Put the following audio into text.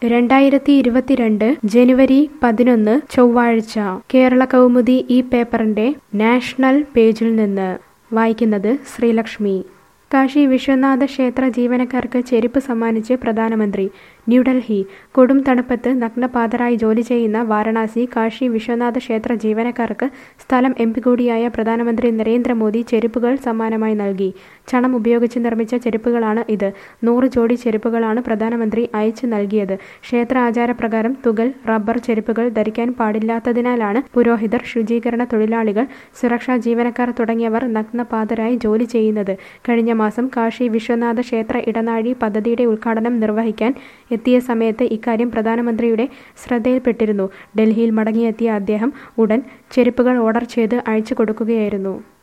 രണ്ടായിരത്തി ഇരുപത്തിരണ്ട് ജനുവരി പതിനൊന്ന് ചൊവ്വാഴ്ച കേരള കൗമുദി ഈ പേപ്പറിന്റെ നാഷണൽ പേജിൽ നിന്ന് വായിക്കുന്നത് ശ്രീലക്ഷ്മി കാശി വിശ്വനാഥ ക്ഷേത്ര ജീവനക്കാർക്ക് ചെരുപ്പ് സമ്മാനിച്ച് പ്രധാനമന്ത്രി ന്യൂഡൽഹി കൊടും തണുപ്പത്ത് നഗ്നപാതരായി ജോലി ചെയ്യുന്ന വാരണാസി കാശി വിശ്വനാഥ ക്ഷേത്ര ജീവനക്കാർക്ക് സ്ഥലം എം പി കൂടിയായ പ്രധാനമന്ത്രി നരേന്ദ്രമോദി ചെരുപ്പുകൾ സമ്മാനമായി നൽകി ചണം ഉപയോഗിച്ച് നിർമ്മിച്ച ചെരുപ്പുകളാണ് ഇത് നൂറ് ജോഡി ചെരുപ്പുകളാണ് പ്രധാനമന്ത്രി അയച്ചു നൽകിയത് ക്ഷേത്ര ആചാരപ്രകാരം തുകൽ റബ്ബർ ചെരുപ്പുകൾ ധരിക്കാൻ പാടില്ലാത്തതിനാലാണ് പുരോഹിതർ ശുചീകരണ തൊഴിലാളികൾ സുരക്ഷാ ജീവനക്കാർ തുടങ്ങിയവർ നഗ്നപാതരായി ജോലി ചെയ്യുന്നത് കഴിഞ്ഞ മാസം കാശി വിശ്വനാഥ ക്ഷേത്ര ഇടനാഴി പദ്ധതിയുടെ ഉദ്ഘാടനം നിർവഹിക്കാൻ എത്തിയ സമയത്ത് ഇക്കാര്യം പ്രധാനമന്ത്രിയുടെ ശ്രദ്ധയിൽപ്പെട്ടിരുന്നു ഡൽഹിയിൽ മടങ്ങിയെത്തിയ അദ്ദേഹം ഉടൻ ചെരുപ്പുകൾ ഓർഡർ ചെയ്ത് അയച്ചു കൊടുക്കുകയായിരുന്നു